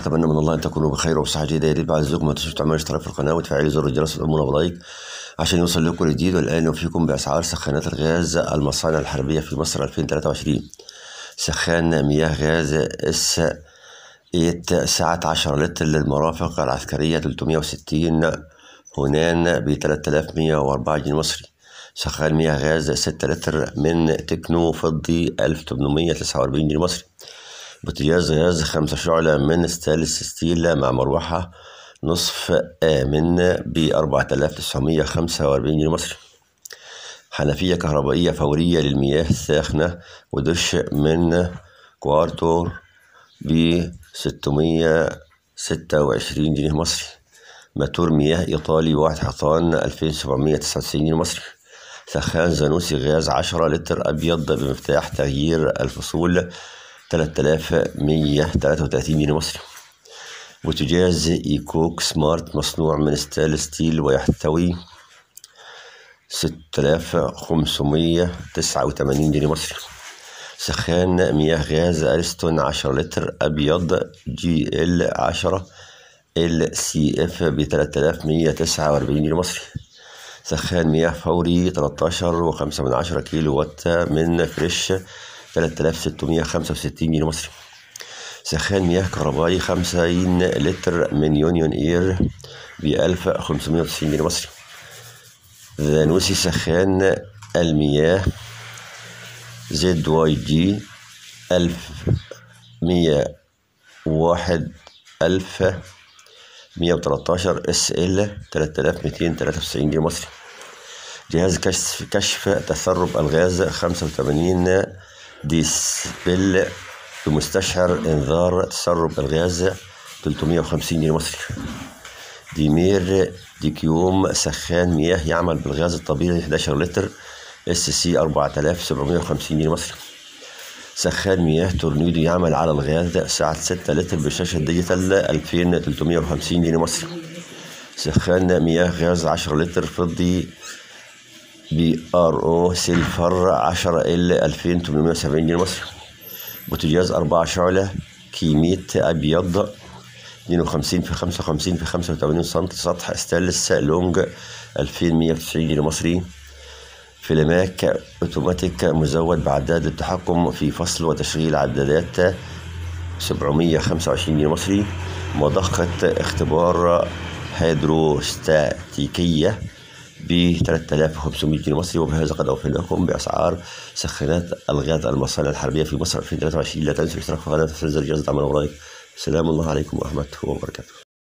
اتمنى من الله ان تكونوا بخير وبصحه جيده يا ريت بعد ذلك ما تنسوش تعملوا اشتراك في القناه وتفعلوا زر الجرس وتأمرنا بلايك عشان يوصل لكم الجديد والان نوفيكم باسعار سخانات الغاز المصانع الحربيه في مصر 2023 سخان مياه غاز اس 8 سعة 10 لتر للمرافق العسكريه 360 هنان ب 3104 جنيه مصري سخان مياه غاز 6 لتر من تكنو فضي 1849 جنيه مصري بوتاجاز غاز خمسة شعلة من ستانلس ستيل مع مروحة نصف آمن ب 4945 جنيه مصري حنفية كهربائية فورية للمياه الساخنة ودش من كوارتور ب 626 جنيه مصري ماتور مياه إيطالي واحد حيطان 2799 جنيه مصري سخان زانوسي غاز 10 لتر أبيض بمفتاح تغيير الفصول 3133 جنيه مصري بوتاجاز ايكوك سمارت مصنوع من ستانلس ستيل ويحتوي 6589 جنيه مصري سخان مياه غاز أريستون 10 لتر أبيض جي ال 10 ال سي اف ب 3149 جنيه مصري سخان مياه فوري 13 و5 من عشرة كيلو وات من فريش 3665 جنيه مصري سخان مياه كهربائي 50 لتر من يونيون اير ب 1590 جنيه مصري فانوسي سخان المياه زد واي جي 1101 ألف 113 اس ال 3293 جنيه مصري جهاز كشف كشف تسرب الغاز 85 ديسبل بمستشعر انذار تسرب الغاز 350 جنيه مصري ديمير ديكيوم سخان مياه يعمل بالغاز الطبيعي 11 لتر اس سي 4750 جنيه مصري سخان مياه تورنيدو يعمل على الغاز سعة 6 لتر بشاشة ديجيتال 2350 جنيه مصري سخان مياه غاز 10 لتر فضي بي ار او سيلفر 10 ال 2870 جنيه مصري بوتاجاز 4 شعلة كيميت ابيض 52 في 55 في 85 سم سطح ستانلس لونج 2190 جنيه مصري فيلماك اوتوماتيك مزود بعداد التحكم في فصل وتشغيل عدادات 725 جنيه مصري مضخة اختبار هيدروستاتيكية ب 3500 جنيه مصري وبهذا قد أوفيناكم بأسعار سخانات الغاز المصانع الحربية في مصر 2023 لا تنسوا الاشتراك في قناة وتفعيل زر الجرس دعما ولايك سلام الله عليكم ورحمة الله وبركاته